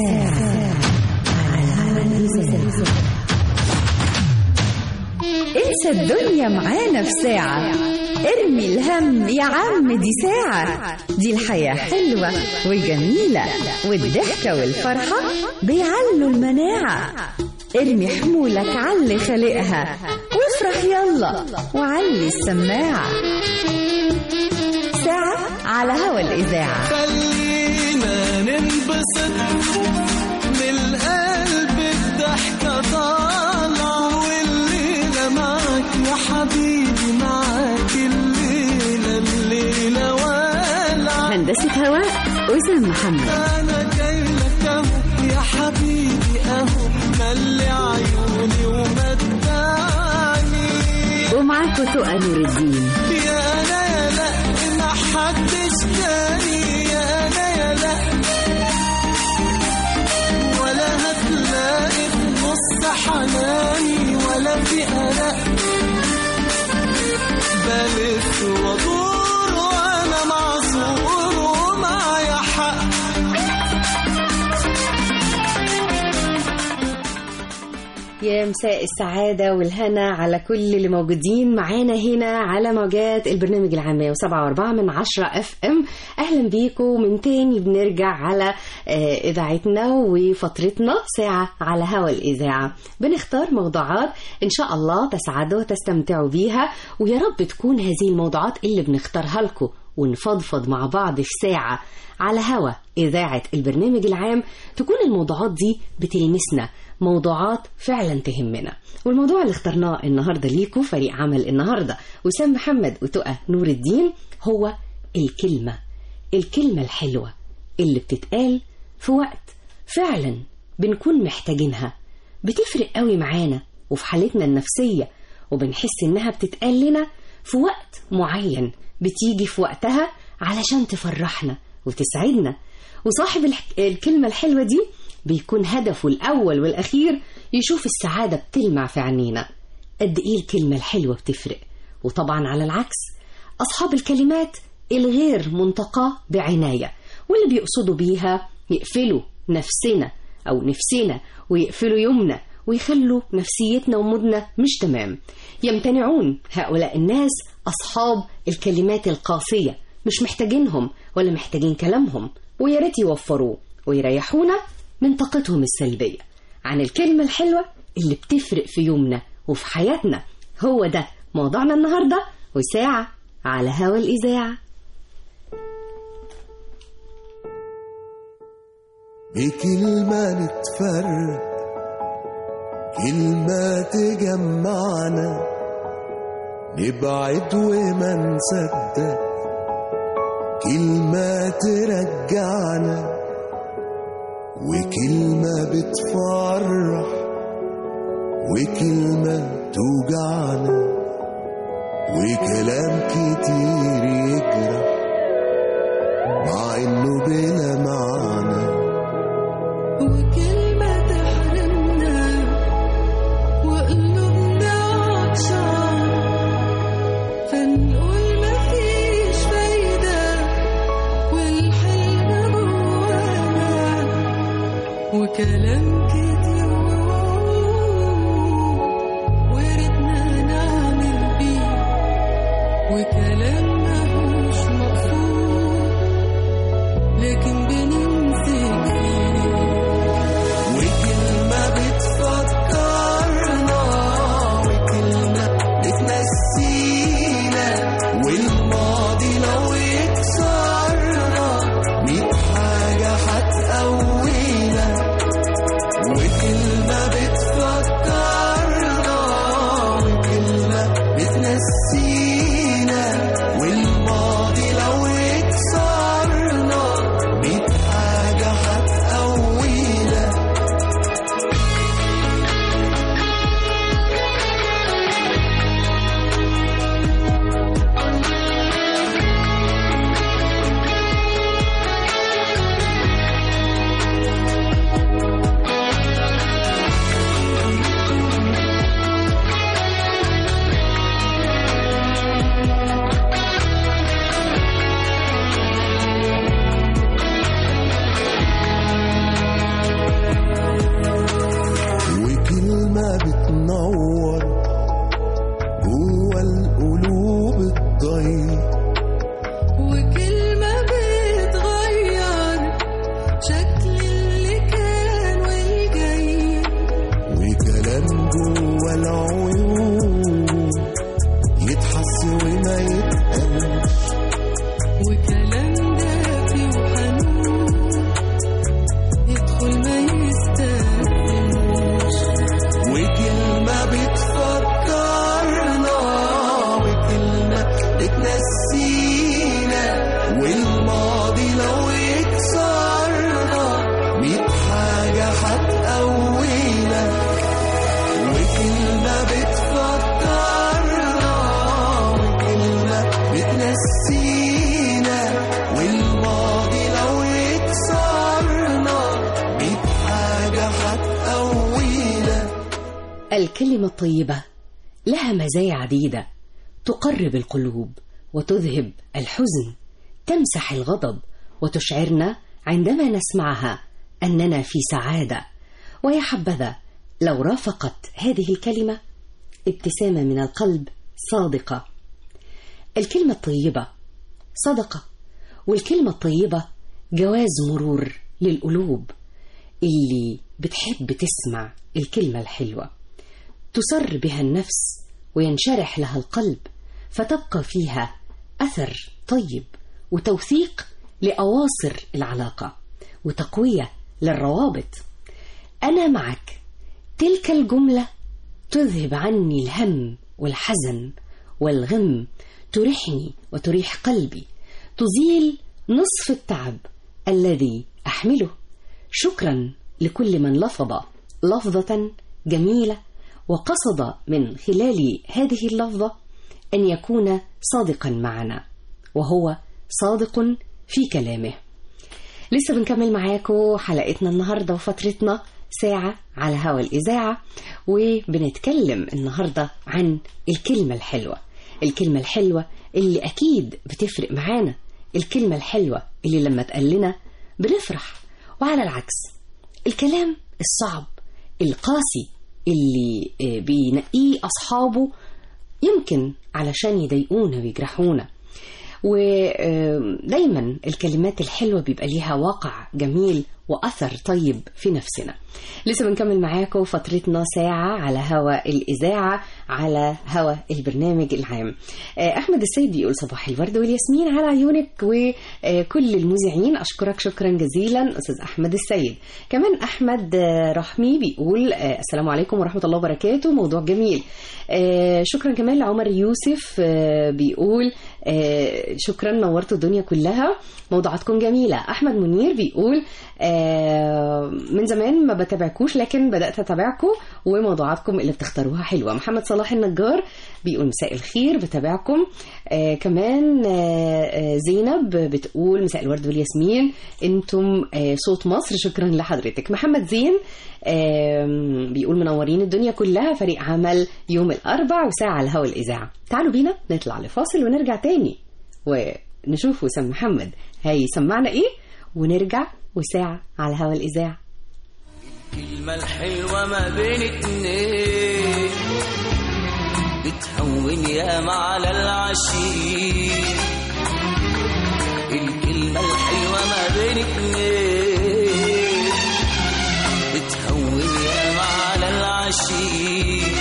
انسى الدنيا معانا في ساعة ارمي الهم يا عم دي ساعة دي الحياة حلوة وجميلة والضحكة والفرحة بيعلوا المناعة ارمي حمولك علي خلقها وافرح يلا وعلي السماعة ساعة على هوا الإذاعة خلينا ننبسط من القلب الضحكة طالعة والليلة معك يا حبيبي معك الليلة الليلة والعة هندسة هواء أسام محمد أنا جاي لك أهو يا حبيبي أهو ملي عيوني ومتعني ومعاكم تقى نور الدين يا أنا يا لا ما حدش تاني يا أنا يا لا ولا هتلاقي في نص حناني ولا في قلق بلف وادور وانا معذور ومعايا حق يا مساء السعادة والهنا على كل اللي موجودين معانا هنا على موجات البرنامج العام 107.4 من 10 اف ام اهلا بيكم من تاني بنرجع على آه، اذاعتنا وفترتنا ساعة على هوا الاذاعة بنختار موضوعات ان شاء الله تسعدوا وتستمتعوا بيها ويا رب تكون هذه الموضوعات اللي بنختارها لكم ونفضفض مع بعض في ساعة على هوا إذاعة البرنامج العام تكون الموضوعات دي بتلمسنا موضوعات فعلا تهمنا والموضوع اللي اخترناه النهاردة ليكم فريق عمل النهاردة وسام محمد وتقى نور الدين هو الكلمة الكلمة الحلوة اللي بتتقال في وقت فعلا بنكون محتاجينها بتفرق قوي معانا وفي حالتنا النفسية وبنحس إنها بتتقال لنا في وقت معين بتيجي في وقتها علشان تفرحنا وتسعدنا وصاحب الح- الكلمة الحلوة دي بيكون هدفه الأول والأخير يشوف السعادة بتلمع في عينينا قد إيه الكلمة الحلوة بتفرق وطبعا على العكس أصحاب الكلمات الغير منتقاة بعناية واللي بيقصدوا بيها يقفلوا نفسنا أو نفسنا ويقفلوا يومنا ويخلوا نفسيتنا ومودنا مش تمام يمتنعون هؤلاء الناس أصحاب الكلمات القاسية مش محتاجينهم ولا محتاجين كلامهم ويا ريت يوفروه ويريحونا من طاقتهم السلبية عن الكلمة الحلوة اللي بتفرق في يومنا وفي حياتنا هو ده موضوعنا النهاردة وساعة على هوا الإذاعة بكلمة نتفرق كلمة تجمعنا نبعد وما نصدق كلمة ترجعنا وكلمة بتفرح وكلمة توجعنا وكلام كتير يجرح مع انه بلا معنى وكلمة تحرمنا وقلوبنا عطشان فنقول مفيش فايدة والحلم جوانا وكلام كتير ووعود وردنا نعمل بيه وكلام مهوش مقصود لكن بنمسك فيه وكلمة بتفكرنا وكلمة بتنسينا والماضي لو يكسرنا ميت حاجة هتقوينا وكلمة بتفكرنا وكلمة بتنسينا الكلمة الطيبة لها مزايا عديدة تقرب القلوب وتذهب الحزن تمسح الغضب وتشعرنا عندما نسمعها أننا في سعادة ويا حبذا لو رافقت هذه الكلمة ابتسامة من القلب صادقة الكلمة الطيبة صدقة والكلمة الطيبة جواز مرور للقلوب اللي بتحب تسمع الكلمة الحلوة تسر بها النفس وينشرح لها القلب فتبقى فيها أثر طيب وتوثيق لأواصر العلاقة وتقوية للروابط أنا معك تلك الجملة تذهب عني الهم والحزن والغم تريحني وتريح قلبي تزيل نصف التعب الذي أحمله شكرا لكل من لفظ لفظة جميلة وقصد من خلال هذه اللفظة أن يكون صادقا معنا وهو صادق في كلامه لسه بنكمل معاكم حلقتنا النهاردة وفترتنا ساعة على هوا الإذاعة وبنتكلم النهاردة عن الكلمة الحلوة الكلمة الحلوة اللي أكيد بتفرق معانا الكلمة الحلوة اللي لما تقال لنا بنفرح وعلى العكس الكلام الصعب القاسي اللي آه، بينقيه أصحابه يمكن علشان يضايقونا ويجرحونا ودايما الكلمات الحلوة بيبقى ليها واقع جميل وأثر طيب في نفسنا لسه بنكمل معاكم فترتنا ساعة على هوا الإذاعة على هوا البرنامج العام آه، أحمد السيد بيقول صباح الورد والياسمين على عيونك وكل المذيعين أشكرك شكرا جزيلا أستاذ أحمد السيد كمان أحمد آه، رحمي بيقول آه، السلام عليكم ورحمة الله وبركاته موضوع جميل آه، شكرا كمان لعمر يوسف آه، بيقول آه، شكرا نورتوا الدنيا كلها موضوعاتكم جميلة أحمد منير بيقول آه، من زمان ما بتابعكوش لكن بدأت أتابعكم وموضوعاتكم اللي بتختاروها حلوة محمد صلاح النجار بيقول مساء الخير بتابعكم آه، كمان آه، آه، زينب بتقول مساء الورد والياسمين انتم آه، صوت مصر شكرا لحضرتك محمد زين آم، بيقول منورين الدنيا كلها فريق عمل يوم الأربع وساعة على هوا الإذاعة تعالوا بينا نطلع لفاصل ونرجع تاني ونشوف وسام محمد هيسمعنا إيه ونرجع وساعة على هوا الإذاعة الكلمة الحلوة ما بين اتنين بتهون ياما على العشيق الكلمة الحلوة ما بين اتنين بتهون ياما على العشيق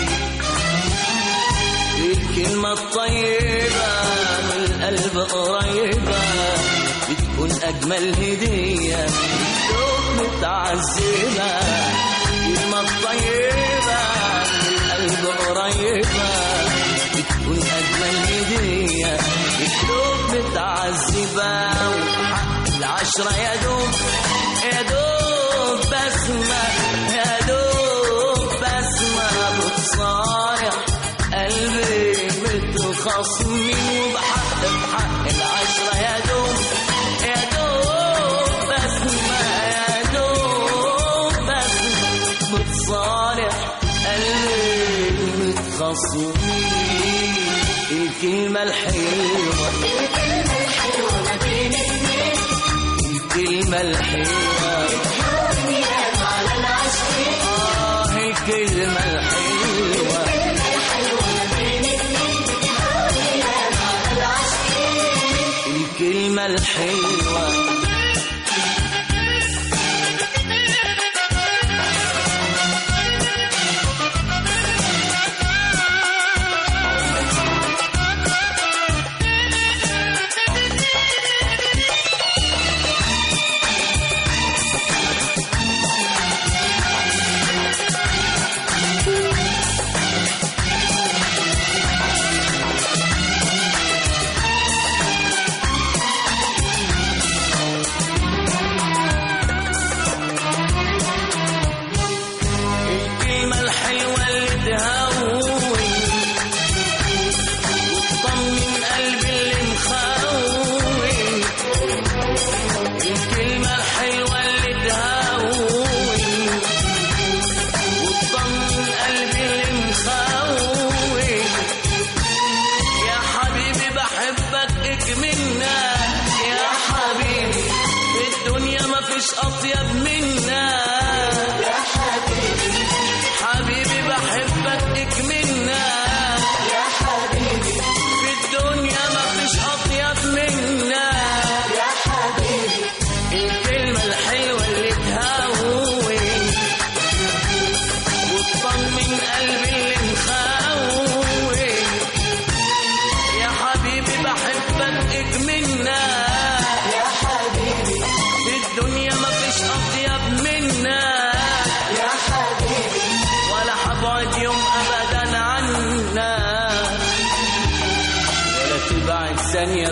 الكلمة الطيبة من القلب قريبة بتكون أجمل هدية الشوق متعذبة الكلمة الطيبة من القلب قريبة بتكون أجمل هدية الشوق متعذبة وحق العشرة يا دوب يا دوب بسمة يا دوب بسمة بتصارع قلبي متخصمين وبحق بحق العشرة يا دوب يا دوب بسمة يا دوب بسمة بتصارع قلبي متخصمين الكلمة الحلوة الكلمة الحلوة ما بين اتنين الكلمة الحلوة على العشرين آه الكلمة الحلوة الكلمة الحلوة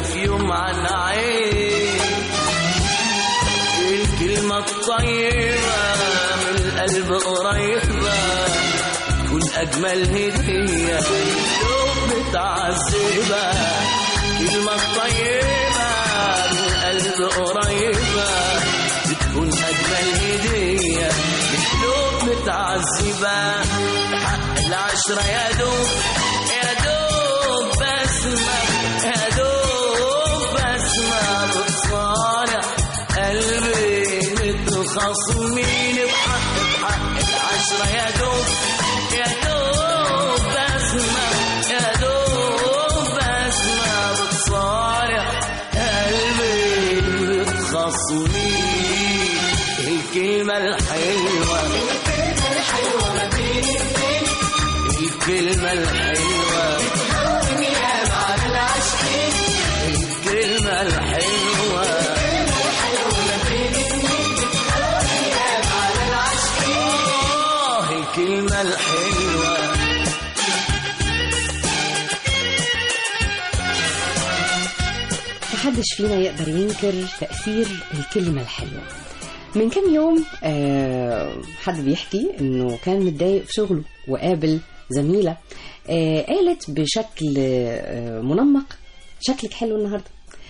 في يوم عن عين الكلمة الطيبة من القلب قريبة تكون أجمل هدية يوم متعذبة كلمة طيبة من القلب قريبة بتكون أجمل هدية بقلوب متعذبة حق العشرة يا دوب يا دوب بسمة يا دوب بسمة بتصالح قلبي متخاصمين بحق بحق العشرة يا دوب يا دوب بسمة يا دوب بسمة بتصالح قلبي متخاصمين الكلمة الحلوة الكلمة الحلوة الكلمة الحلوة آه، الكلمة الحلوة محدش فينا يقدر ينكر تأثير الكلمة الحلوة من كام يوم آه، حد بيحكي انه كان متضايق في شغله وقابل زميلة آه، قالت بشكل آه، منمق شكلك حلو النهارده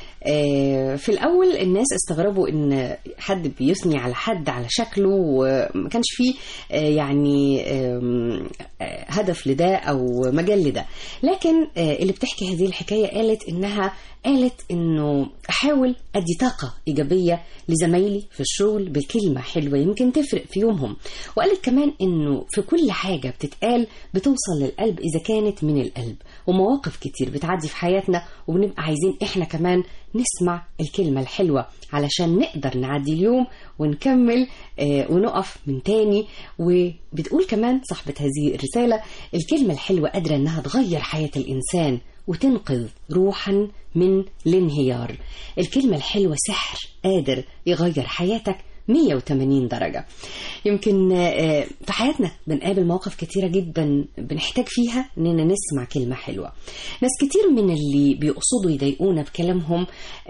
آه، في الأول الناس استغربوا إن حد بيثني على حد على شكله وما كانش فيه آه، يعني آم، آه، هدف لده أو مجال لده لكن آه، اللي بتحكي هذه الحكاية قالت إنها قالت إنه أحاول أدي طاقة إيجابية لزمايلي في الشغل بكلمة حلوة يمكن تفرق في يومهم وقالت كمان إنه في كل حاجة بتتقال بتوصل للقلب إذا كانت من القلب ومواقف كتير بتعدي في حياتنا وبنبقى عايزين إحنا كمان نسمع الكلمة الحلوة علشان نقدر نعدي اليوم ونكمل آه، ونقف من تاني وبتقول كمان صاحبة هذه الرسالة الكلمة الحلوة قادرة إنها تغير حياة الإنسان وتنقذ روحا من الانهيار الكلمة الحلوة سحر قادر يغير حياتك 180 درجة يمكن آه، في حياتنا بنقابل مواقف كتيرة جدا بنحتاج فيها اننا نسمع كلمة حلوة ناس كتير من اللي بيقصدوا يضايقونا بكلامهم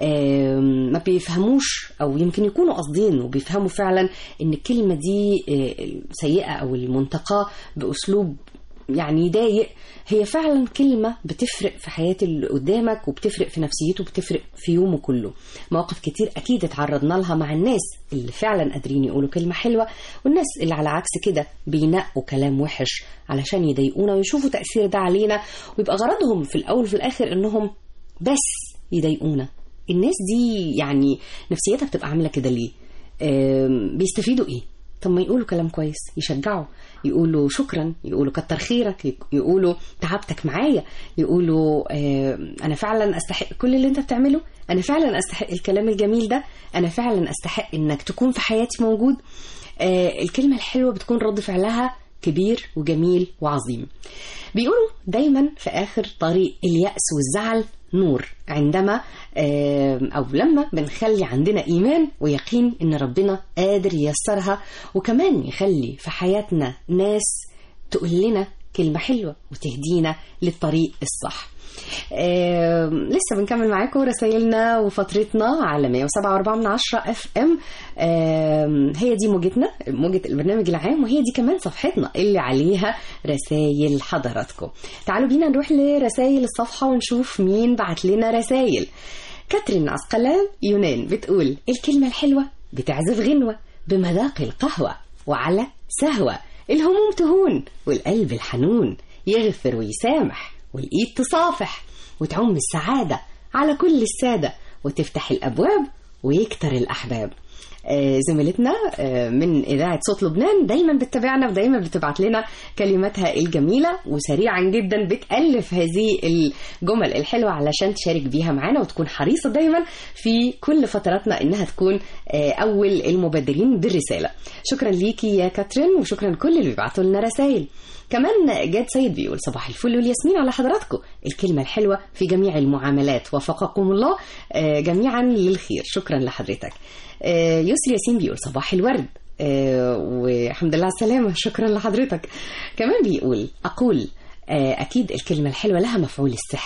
آم، ما بيفهموش او يمكن يكونوا قاصدين وبيفهموا فعلا ان الكلمة دي آه، سيئة او المنتقاة باسلوب يعني يضايق هي فعلا كلمة بتفرق في حياة اللي قدامك وبتفرق في نفسيته وبتفرق في يومه كله مواقف كتير أكيد اتعرضنا لها مع الناس اللي فعلا قادرين يقولوا كلمة حلوة والناس اللي على عكس كده بينقوا كلام وحش علشان يضايقونا ويشوفوا تأثير ده علينا ويبقى غرضهم في الأول وفي الآخر إنهم بس يضايقونا الناس دي يعني نفسيتها بتبقى عاملة كده ليه آم، بيستفيدوا ايه طب ما يقولوا كلام كويس يشجعوا يقولوا شكرا يقولوا كتر خيرك يق- يقولوا تعبتك معايا يقولوا آه انا فعلا استحق كل اللي انت بتعمله انا فعلا استحق الكلام الجميل ده انا فعلا استحق انك تكون في حياتي موجود آه الكلمة الحلوة بتكون رد فعلها كبير وجميل وعظيم بيقولوا دايما في آخر طريق اليأس والزعل نور عندما آم، أو لما بنخلي عندنا إيمان ويقين إن ربنا قادر ييسرها وكمان يخلي في حياتنا ناس تقول لنا كلمة حلوة وتهدينا للطريق الصح آم، لسه بنكمل معاكم رسائلنا وفترتنا على 107.4 من 10 اف ام هي دي موجتنا موجة البرنامج العام وهي دي كمان صفحتنا اللي عليها رسائل حضراتكم تعالوا بينا نروح لرسائل الصفحة ونشوف مين بعت لنا رسائل كاترين عسقلان يونان بتقول الكلمة الحلوة بتعزف غنوة بمذاق القهوة وعلى سهوة الهموم تهون والقلب الحنون يغفر ويسامح والإيد تصافح وتعم السعادة على كل السادة وتفتح الأبواب ويكتر الأحباب آه، زميلتنا آه، من إذاعة صوت لبنان دايما بتتابعنا ودايما بتبعت لنا كلماتها الجميلة وسريعا جدا بتألف هذه الجمل الحلوة علشان تشارك بيها معانا وتكون حريصة دايما في كل فتراتنا إنها تكون آه، أول المبادرين بالرسالة شكرا ليكي يا كاترين وشكرا لكل اللي بيبعتوا لنا رسائل كمان جاد سيد بيقول صباح الفل والياسمين على حضراتكم الكلمة الحلوة في جميع المعاملات وفقكم الله آه، جميعا للخير شكرا لحضرتك آه، يسري ياسين بيقول صباح الورد آه، والحمد لله على السلامة شكرا لحضرتك كمان بيقول أقول آه، أكيد الكلمة الحلوة لها مفعول السحر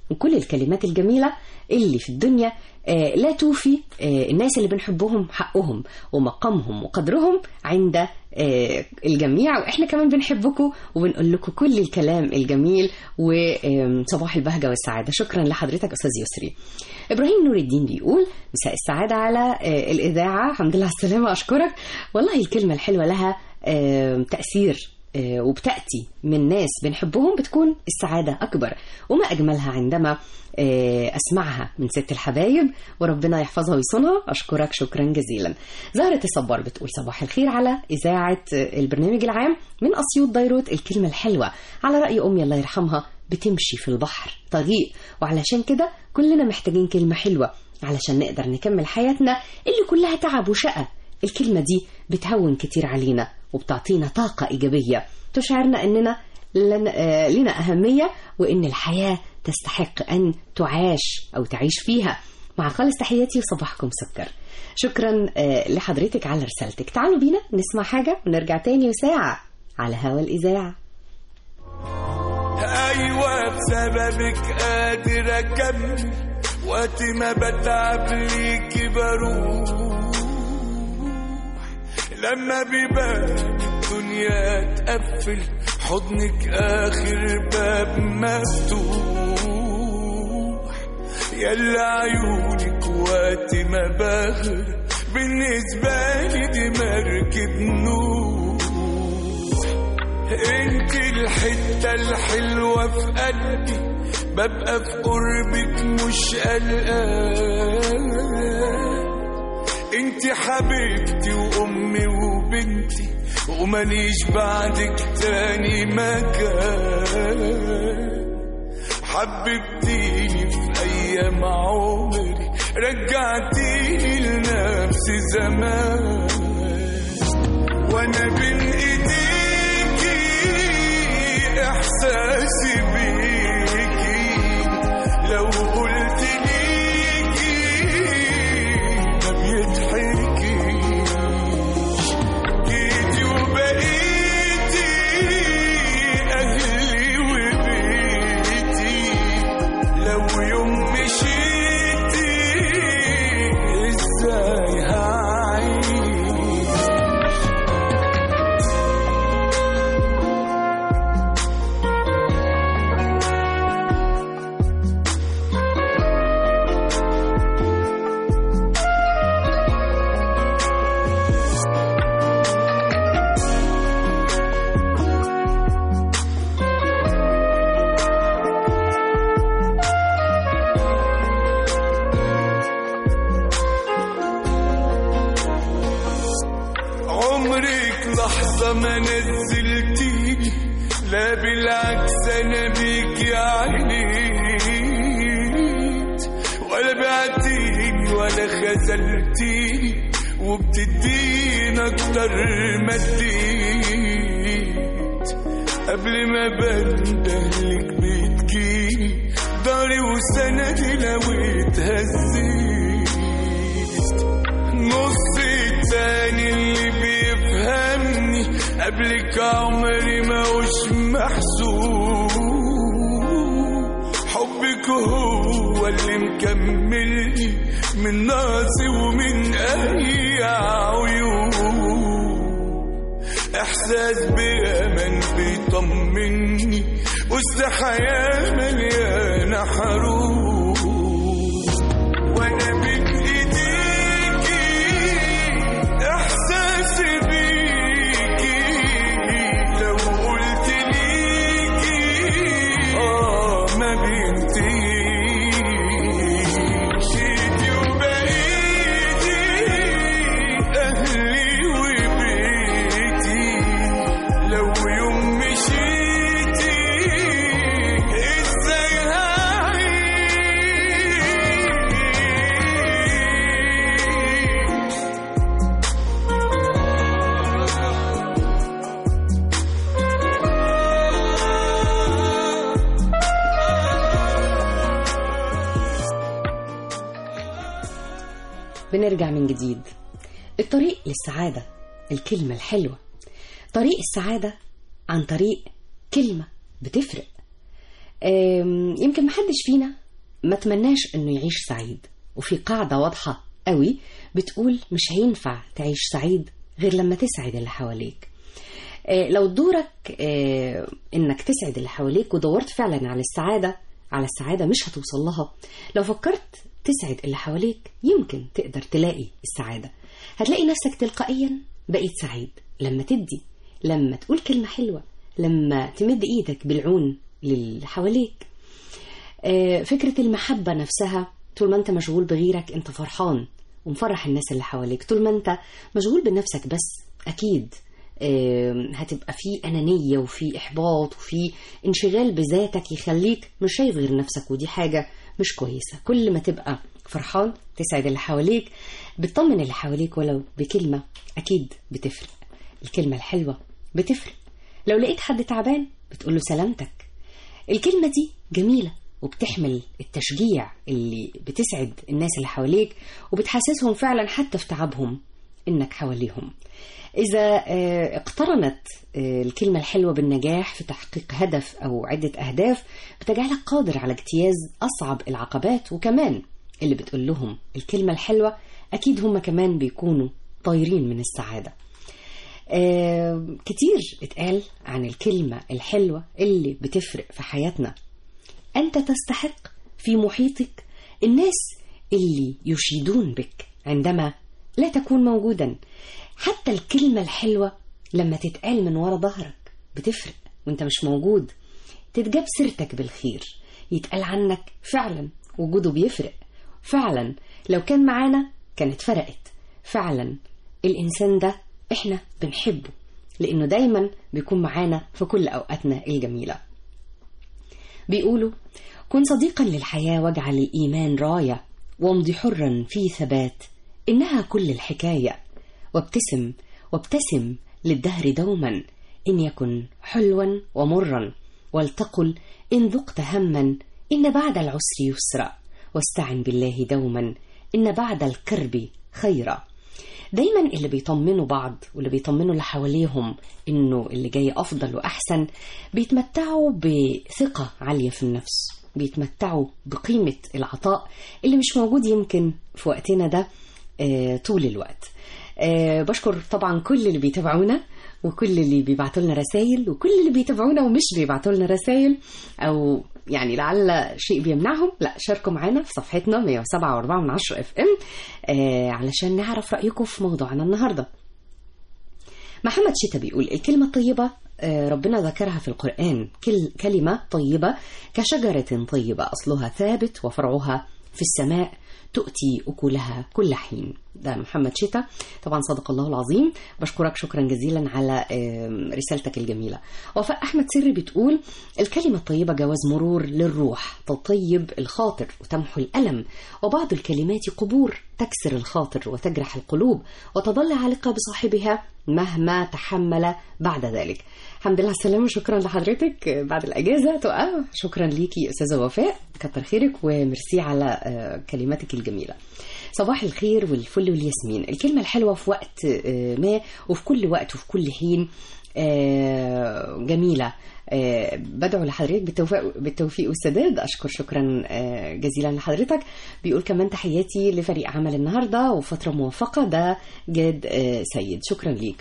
وكل الكلمات الجميلة اللي في الدنيا آه، لا توفي آه، الناس اللي بنحبهم حقهم ومقامهم وقدرهم عند آه، الجميع واحنا كمان بنحبكم وبنقول لكم كل الكلام الجميل وصباح البهجة والسعادة شكرا لحضرتك أستاذ يسري إبراهيم نور الدين بيقول مساء السعادة على آه، الإذاعة الحمد لله على السلامة أشكرك والله الكلمة الحلوة لها آه، تأثير آه، وبتأتي من ناس بنحبهم بتكون السعادة أكبر وما أجملها عندما آه، أسمعها من ست الحبايب وربنا يحفظها ويصونها أشكرك شكرا جزيلا زهرة الصبار بتقول صباح الخير على إذاعة آه، البرنامج العام من أسيوط ديروت الكلمة الحلوة على رأي أمي الله يرحمها بتمشي في البحر طريق وعلشان كده كلنا محتاجين كلمة حلوة علشان نقدر نكمل حياتنا اللي كلها تعب وشقة الكلمة دي بتهون كتير علينا وبتعطينا طاقة إيجابية تشعرنا أننا لن- آه، لنا أهمية وأن الحياة تستحق أن تعاش أو تعيش فيها مع خالص تحياتي وصباحكم سكر شكرا آه، لحضرتك على رسالتك تعالوا بينا نسمع حاجة ونرجع تاني وساعة على هوا الإذاعة ايوه بسببك قادر اكمل وقت ما بتعب ليكي بروح لما بيبان الدنيا تقفل حضنك اخر باب مفتوح يلا عيونك وقت ما بغرق بالنسبة لي دي مركب نور انت الحتة الحلوة في قلبي ببقى في قربك مش قلقان انت حبيبتي وامي وبنتي وماليش بعدك تاني مكان حببتيني في ايام عمري رجعتيني لنفسي زمان وانا بين ايديكي احساسي بيكي لو قلت ليكي ما بيضحكيش جيتي وبقيتي اهلي وبيتي لو يوم مشيتي ازاي هعيش عمرك لحظة ما نزلتيني لا بالعكس أنا بيك عانيت ولا بعتيني ولا خذلتيني وبتديني أكتر ما اديت قبل ما بندهلك بتجيني داري وسندي لو اتهزيت نص التاني اللي بيفهمني قبلك عمري ما وش محسوب حبك هو اللي مكملني من ناسي ومن اي عيوب احساس بامان بيطمني وسط حياه مليانه حروب وانا بين ايديكي احساسي بيكي لو قلت ليكي اه ما بينتهيش جيتي وبقيتي اهلي وبيتي لو يوم مشيتي ازاي هعيش بنرجع من جديد الطريق للسعادة الكلمة الحلوة طريق السعادة عن طريق كلمة بتفرق آم، يمكن محدش فينا ما تمناش انه يعيش سعيد وفي قاعدة واضحة قوي بتقول مش هينفع تعيش سعيد غير لما تسعد اللي حواليك آه، لو دورك آه، انك تسعد اللي حواليك ودورت فعلا على السعادة على السعادة مش هتوصل لها لو فكرت تسعد اللي حواليك يمكن تقدر تلاقي السعادة هتلاقي نفسك تلقائيا بقيت سعيد لما تدي لما تقول كلمة حلوة لما تمد ايدك بالعون للي حواليك آه، فكرة المحبة نفسها طول ما انت مشغول بغيرك انت فرحان ومفرح الناس اللي حواليك طول ما انت مشغول بنفسك بس اكيد آه، هتبقى في أنانية وفي إحباط وفي انشغال بذاتك يخليك مش شايف غير نفسك ودي حاجة مش كويسة كل ما تبقى فرحان تسعد اللي حواليك بتطمن اللي حواليك ولو بكلمة أكيد بتفرق الكلمة الحلوة بتفرق لو لقيت حد تعبان بتقول له سلامتك الكلمة دي جميلة وبتحمل التشجيع اللي بتسعد الناس اللي حواليك وبتحسسهم فعلا حتى في تعبهم انك حواليهم إذا آه، اقترنت آه، الكلمة الحلوة بالنجاح في تحقيق هدف أو عدة أهداف بتجعلك قادر على اجتياز أصعب العقبات وكمان اللي بتقول لهم الكلمة الحلوة أكيد هم كمان بيكونوا طايرين من السعادة آه، كتير اتقال عن الكلمة الحلوة اللي بتفرق في حياتنا أنت تستحق في محيطك الناس اللي يشيدون بك عندما لا تكون موجودا حتى الكلمة الحلوة لما تتقال من ورا ظهرك بتفرق وانت مش موجود تتجاب سيرتك بالخير يتقال عنك فعلا وجوده بيفرق فعلا لو كان معانا كانت فرقت فعلا الإنسان ده احنا بنحبه لأنه دايما بيكون معانا في كل أوقاتنا الجميلة بيقولوا كن صديقا للحياة واجعل الإيمان راية وامضي حرا في ثبات إنها كل الحكاية وابتسم وابتسم للدهر دوما إن يكن حلوا ومرا ولتقل إن ذقت هما إن بعد العسر يسرا واستعن بالله دوما إن بعد الكرب خيرا دايما اللي بيطمنوا بعض واللي بيطمنوا اللي حواليهم انه اللي جاي افضل واحسن بيتمتعوا بثقة عالية في النفس بيتمتعوا بقيمة العطاء اللي مش موجود يمكن في وقتنا ده آه، طول الوقت آه، بشكر طبعا كل اللي بيتابعونا وكل اللي بيبعتوا لنا رسائل وكل اللي بيتابعونا ومش بيبعتوا لنا رسائل او يعني لعل شيء بيمنعهم لا شاركوا معانا في صفحتنا 107.4 من 10 اف ام آه علشان نعرف رايكم في موضوعنا النهارده محمد شتا بيقول الكلمة الطيبة آه، ربنا ذكرها في القرآن كل كلمة طيبة كشجرة طيبة أصلها ثابت وفرعها في السماء تؤتي أكلها كل حين ده محمد شتا طبعا صدق الله العظيم بشكرك شكرا جزيلا على آم، رسالتك الجميلة وفاء أحمد سري بتقول الكلمة الطيبة جواز مرور للروح تطيب الخاطر وتمحو الألم وبعض الكلمات قبور تكسر الخاطر وتجرح القلوب وتظل عالقة بصاحبها مهما تحمل بعد ذلك الحمد لله على السلامة شكرا لحضرتك بعد الأجازة تقى شكرا ليكي أستاذة وفاء كتر خيرك وميرسي على آه، كلماتك الجميلة صباح الخير والفل والياسمين الكلمة الحلوة في وقت آه، ما وفي كل وقت وفي كل حين آه، جميلة آه، بدعو لحضرتك بالتوفيق بالتوفيق والسداد اشكر شكرا آه، جزيلا لحضرتك بيقول كمان تحياتي لفريق عمل النهارده وفتره موفقه ده جاد آه، سيد شكرا ليك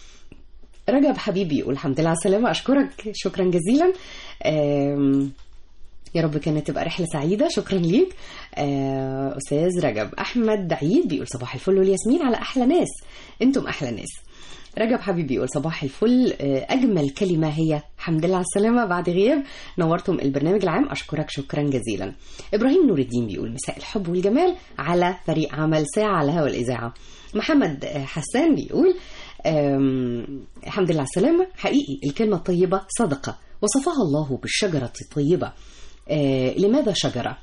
رجب حبيبي يقول الحمد لله على السلامه اشكرك شكرا جزيلا آم، يا رب كانت تبقى رحلة سعيدة شكرا ليك آه، أستاذ رجب أحمد عيد بيقول صباح الفل والياسمين على أحلى ناس أنتم أحلى ناس رجب حبيبي يقول صباح الفل آه، أجمل كلمة هي الحمد لله على السلامة بعد غياب نورتم البرنامج العام أشكرك شكرا جزيلا إبراهيم نور الدين بيقول مساء الحب والجمال على فريق عمل ساعة على هوا الإذاعة محمد آه، حسان بيقول آم، الحمد لله على السلامة حقيقي الكلمة الطيبة صدقة وصفها الله بالشجرة الطيبة آه، لماذا شجرة؟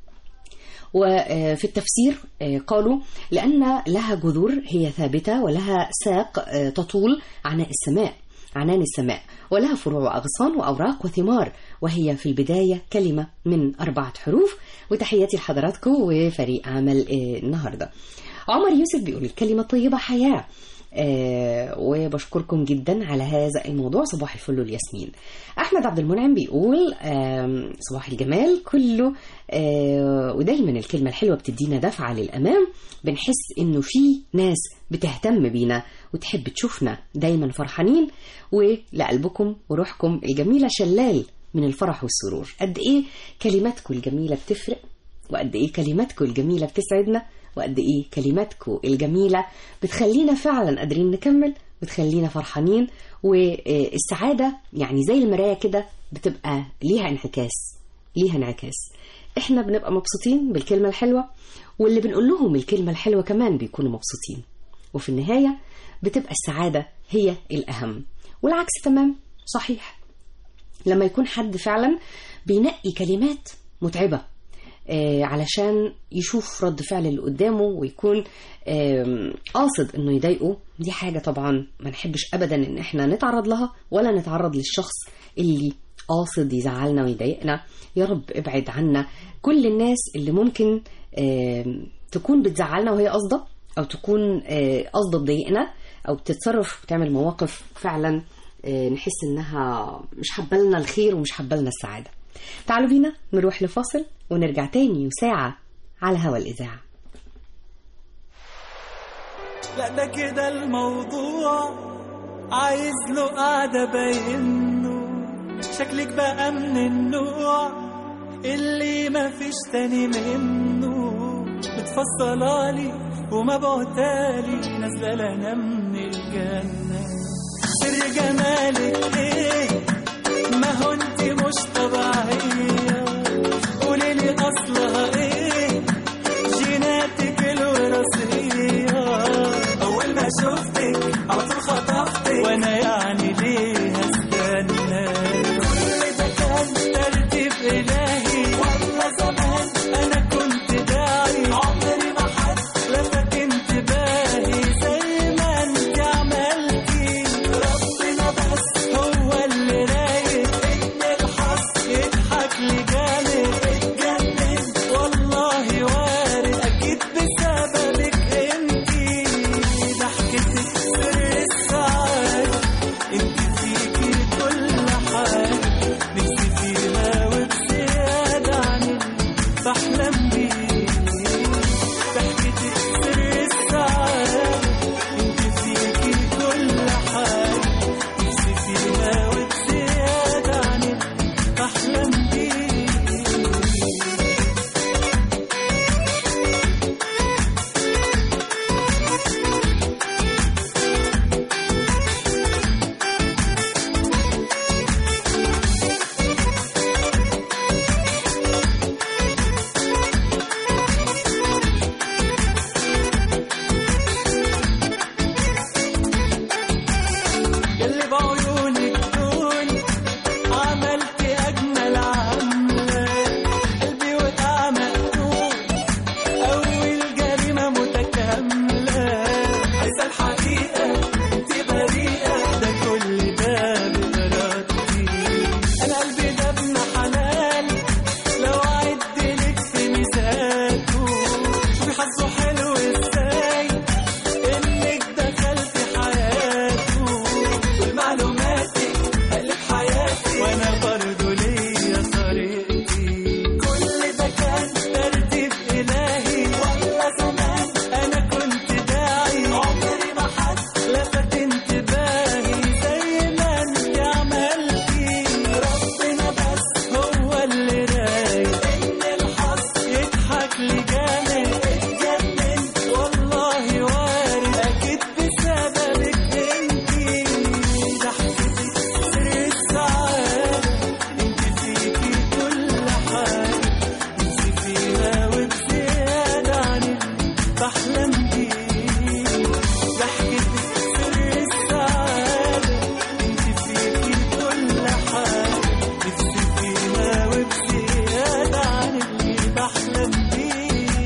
وفي التفسير آه، قالوا لأن لها جذور هي ثابتة ولها ساق آه، تطول عناء السماء عنان السماء ولها فروع وأغصان وأوراق وثمار وهي في البداية كلمة من أربعة حروف وتحياتي لحضراتكم وفريق عمل آه، النهاردة عمر يوسف بيقول الكلمة الطيبة حياة آه وبشكركم جدا على هذا الموضوع صباح الفل والياسمين احمد عبد المنعم بيقول آم، صباح الجمال كله آه ودايما الكلمه الحلوه بتدينا دفعه للامام بنحس انه في ناس بتهتم بينا وتحب تشوفنا دايما فرحانين ولقلبكم وروحكم الجميله شلال من الفرح والسرور قد ايه كلماتكم الجميله بتفرق وقد ايه كلماتكم الجميله بتسعدنا وقد ايه كلماتكم الجميله بتخلينا فعلا قادرين نكمل بتخلينا فرحانين والسعاده يعني زي المرايه كده بتبقى ليها انعكاس ليها انعكاس احنا بنبقى مبسوطين بالكلمه الحلوه واللي بنقول لهم الكلمه الحلوه كمان بيكونوا مبسوطين وفي النهايه بتبقى السعاده هي الاهم والعكس تمام صحيح لما يكون حد فعلا بينقي كلمات متعبة آه، علشان يشوف رد فعل اللي قدامه ويكون آم، قاصد انه يضايقه دي حاجة طبعا ما نحبش ابدا ان احنا نتعرض لها ولا نتعرض للشخص اللي قاصد يزعلنا ويضايقنا يا رب ابعد عنا كل الناس اللي ممكن آم، تكون بتزعلنا وهي قاصدة او تكون آه، قاصدة تضايقنا او بتتصرف وتعمل مواقف فعلا آه، نحس انها مش حابه لنا الخير ومش حابه لنا السعاده تعالوا بينا نروح لفاصل ونرجع تاني وساعه على هوا الاذاعه لا ده كده الموضوع عايز له قعدة باينه شكلك بقى من النوع اللي ما فيش تاني منه بتفصلالي وما بعتالي نازلة لنا من الجنة سر جمالك ايه ما هو انت مش طبيعية قوليلي اصلها ايه جيناتك الوراثية أول ما شفتك على طول خطفتك وأنا يعني ليه هستنى كل ده كان ترتيب إلهي والله زمان أنا كنت داعي عمري ما حد لفت انتباهي زي ما انت عملتي ربنا بس هو اللي رايق إن الحظ يضحك لي جامد اتجنن والله وارد أكيد بسببك انتي ضحكتك سر السعادة انت فيكي كل حاجة نفسي فيها وبزيادة عن اللي بحلم بيه ضحكتك سر السعادة انت فيكي كل حاجة نفسي فيها وبزيادة عن اللي بحلم بيه اللي بعيونك دول عملت أجمل عملة قلبي وقع مقتول أول جريمة متكاملة عايزة الحقيقة أنت بريئة ده كل ده بإرادتي أنا قلبي ده ابن حلال لو أعد لك في ميزاته شوفي حظه حلو إزاي إنك دخلت حياته والمعلوماتك قلب حياتي وأنا برضه ليا طريقتي كل ده كان ترتيب إلهي والله زمان أنا كنت داعي عمري ما حد لفت انتباهي زي ما انت عملتي ربنا بس هو اللي رايق إن الحظ يضحك لي جامد اتجنن والله وارد أكيد بسببك انتي ضحكتك سر السعادة انت فيكي كل حاجة نفسي فيها وبزيادة عن اللي بحلم بيه ضحكتك سر السعادة انت فيكي كل حاجة نفسي فيها وبزيادة عن اللي بحلم بيه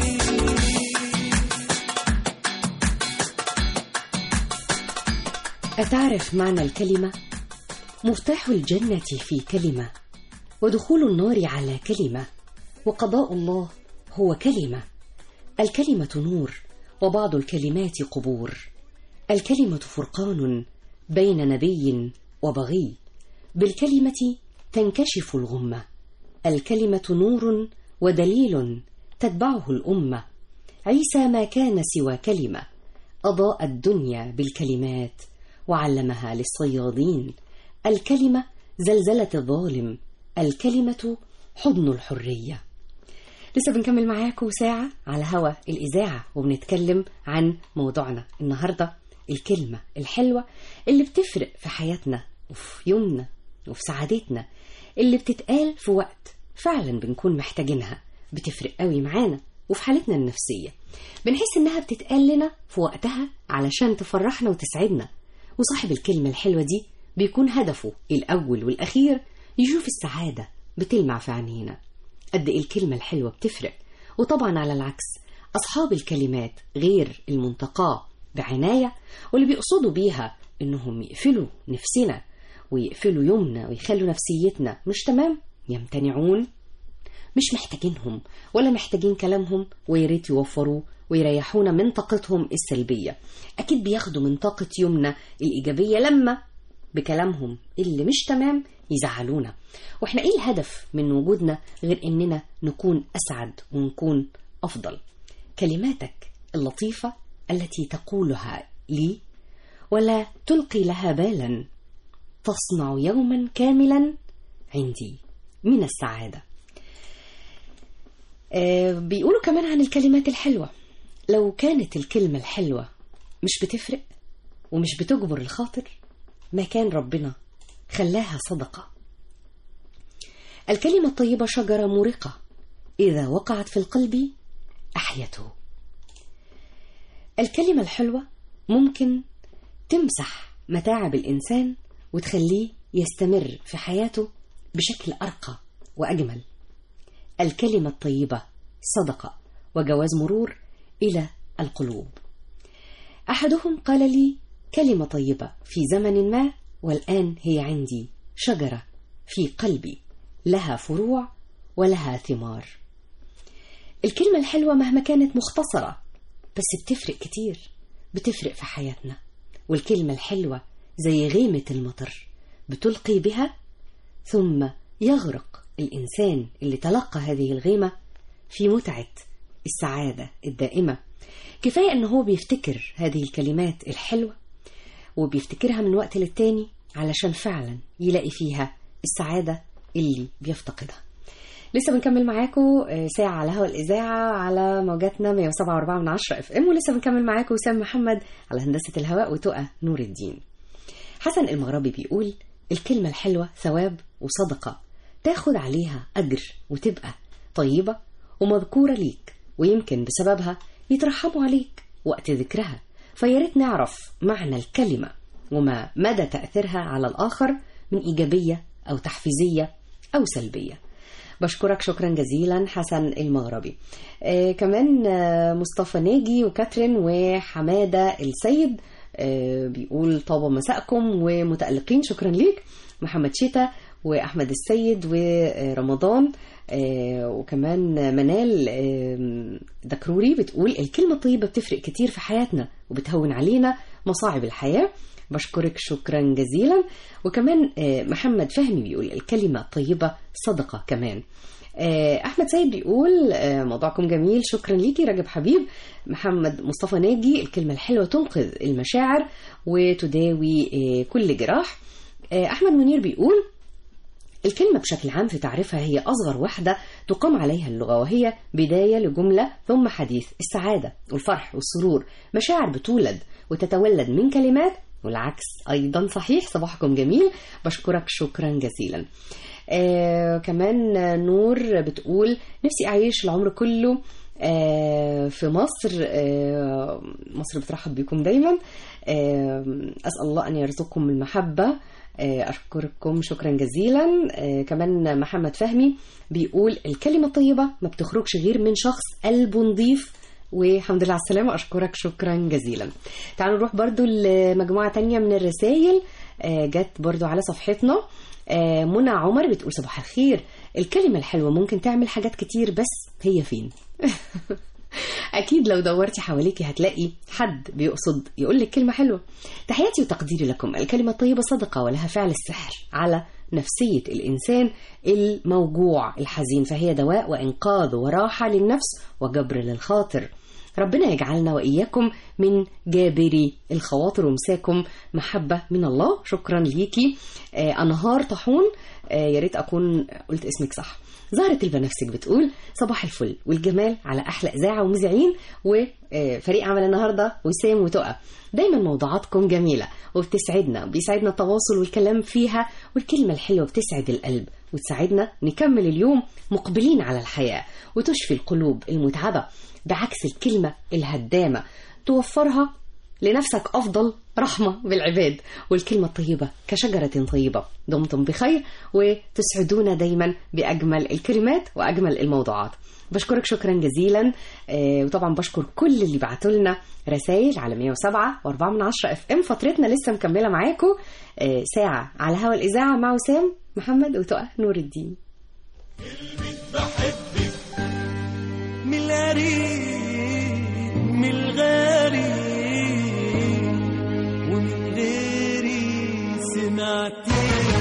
أتعرف معنى الكلمة؟ مفتاح الجنة في كلمة ودخول النار على كلمة وقضاء الله هو كلمة الكلمة نور وبعض الكلمات قبور الكلمة فرقان بين نبي وبغي بالكلمة تنكشف الغمة الكلمة نور ودليل تتبعه الأمة عيسى ما كان سوى كلمة أضاء الدنيا بالكلمات وعلمها للصيادين الكلمة زلزلة الظالم الكلمة حضن الحرية لسه بنكمل معاكم ساعة على هوا الإذاعة وبنتكلم عن موضوعنا النهاردة الكلمة الحلوة اللي بتفرق في حياتنا وفي يومنا وفي سعادتنا اللي بتتقال في وقت فعلا بنكون محتاجينها بتفرق قوي معانا وفي حالتنا النفسية بنحس إنها بتتقال لنا في وقتها علشان تفرحنا وتسعدنا وصاحب الكلمة الحلوة دي بيكون هدفه الأول والأخير يشوف السعادة بتلمع في عينينا قد إيه الكلمة الحلوة بتفرق وطبعا على العكس أصحاب الكلمات غير المنتقاة بعناية واللي بيقصدوا بيها إنهم يقفلوا نفسنا ويقفلوا يومنا ويخلوا نفسيتنا مش تمام يمتنعون مش محتاجينهم ولا محتاجين كلامهم وياريت يوفروه ويريحونا من طاقتهم السلبية أكيد بياخدوا من طاقة يومنا الإيجابية لما بكلامهم اللي مش تمام يزعلونا واحنا ايه الهدف من وجودنا غير اننا نكون اسعد ونكون افضل كلماتك اللطيفة التي تقولها لي ولا تلقي لها بالا تصنع يوما كاملا عندي من السعادة آه بيقولوا كمان عن الكلمات الحلوة لو كانت الكلمة الحلوة مش بتفرق ومش بتجبر الخاطر ما كان ربنا خلاها صدقة الكلمة الطيبة شجرة مورقة إذا وقعت في القلب أحيته الكلمة الحلوة ممكن تمسح متاعب الإنسان وتخليه يستمر في حياته بشكل أرقى وأجمل الكلمة الطيبة صدقة وجواز مرور إلى القلوب أحدهم قال لي كلمة طيبة في زمن ما والآن هي عندي شجرة في قلبي لها فروع ولها ثمار الكلمة الحلوة مهما كانت مختصرة بس بتفرق كتير بتفرق في حياتنا والكلمة الحلوة زي غيمة المطر بتلقي بها ثم يغرق الإنسان اللي تلقى هذه الغيمة في متعة السعادة الدائمة كفاية أنه هو بيفتكر هذه الكلمات الحلوة وبيفتكرها من وقت للتاني علشان فعلا يلاقي فيها السعادة اللي بيفتقدها لسه بنكمل معاكم ساعة على هوا الإذاعة على موجاتنا 107.4 من 10 اف ام ولسه بنكمل معاكم وسام محمد على هندسة الهواء وتقى نور الدين حسن المغربي بيقول الكلمة الحلوة ثواب وصدقة تاخد عليها أجر وتبقى طيبة ومذكورة ليك ويمكن بسببها يترحموا عليك وقت ذكرها فياريت نعرف معنى الكلمة وما مدى تأثيرها على الآخر من إيجابية أو تحفيزية أو سلبية بشكرك شكرا جزيلا حسن المغربي آه كمان آه مصطفى ناجي وكاترين وحمادة السيد آه بيقول طاب مساءكم ومتألقين شكرا ليك محمد شيتا وأحمد السيد ورمضان آه وكمان منال آه دكروري بتقول الكلمة الطيبة بتفرق كتير في حياتنا وبتهون علينا مصاعب الحياة بشكرك شكرا جزيلا وكمان آه محمد فهمي بيقول الكلمة الطيبة صدقة كمان احمد سيد بيقول موضوعكم جميل شكرا ليكي رجب حبيب محمد مصطفى ناجي الكلمه الحلوه تنقذ المشاعر وتداوي كل جراح احمد منير بيقول الكلمة بشكل عام في تعريفها هي أصغر وحدة تقام عليها اللغة وهي بداية لجملة ثم حديث السعادة والفرح والسرور مشاعر بتولد وتتولد من كلمات والعكس أيضا صحيح صباحكم جميل بشكرك شكرا جزيلا آه كمان نور بتقول نفسي أعيش العمر كله آه في مصر آه مصر بترحب بكم دايما آه أسأل الله أن يرزقكم المحبة أشكركم شكرا جزيلا كمان محمد فهمي بيقول الكلمة الطيبة ما بتخرجش غير من شخص قلبه نظيف والحمد لله على السلامة أشكرك شكرا جزيلا تعالوا نروح برضو لمجموعة تانية من الرسائل جت برضو على صفحتنا منى عمر بتقول صباح الخير الكلمة الحلوة ممكن تعمل حاجات كتير بس هي فين اكيد لو دورتي حواليكي هتلاقي حد بيقصد يقول لك كلمه حلوه تحياتي وتقديري لكم الكلمه الطيبه صدقه ولها فعل السحر على نفسيه الانسان الموجوع الحزين فهي دواء وانقاذ وراحه للنفس وجبر للخاطر ربنا يجعلنا واياكم من جابري الخواطر ومساكم محبه من الله شكرا ليكي آه انهار طاحون آه يا ريت اكون قلت اسمك صح زهرة البنفسج بتقول صباح الفل والجمال على أحلى إذاعة ومذيعين وفريق عمل النهاردة وسام وتقى دايما موضوعاتكم جميلة وبتسعدنا وبيسعدنا التواصل والكلام فيها والكلمة الحلوة بتسعد القلب وتساعدنا نكمل اليوم مقبلين على الحياة وتشفي القلوب المتعبة بعكس الكلمة الهدامة توفرها لنفسك أفضل رحمة بالعباد والكلمة الطيبة كشجرة طيبة دمتم بخير وتسعدونا دايما بأجمل الكلمات وأجمل الموضوعات بشكرك شكرا جزيلا آه، وطبعا بشكر كل اللي بعتوا لنا رسائل على 107 و4 من 10 اف ام فترتنا لسه مكمله معاكم آه، ساعه على هوا الاذاعه مع وسام محمد وتقى نور الدين من القريب من الغريب ومن غيري سمعتني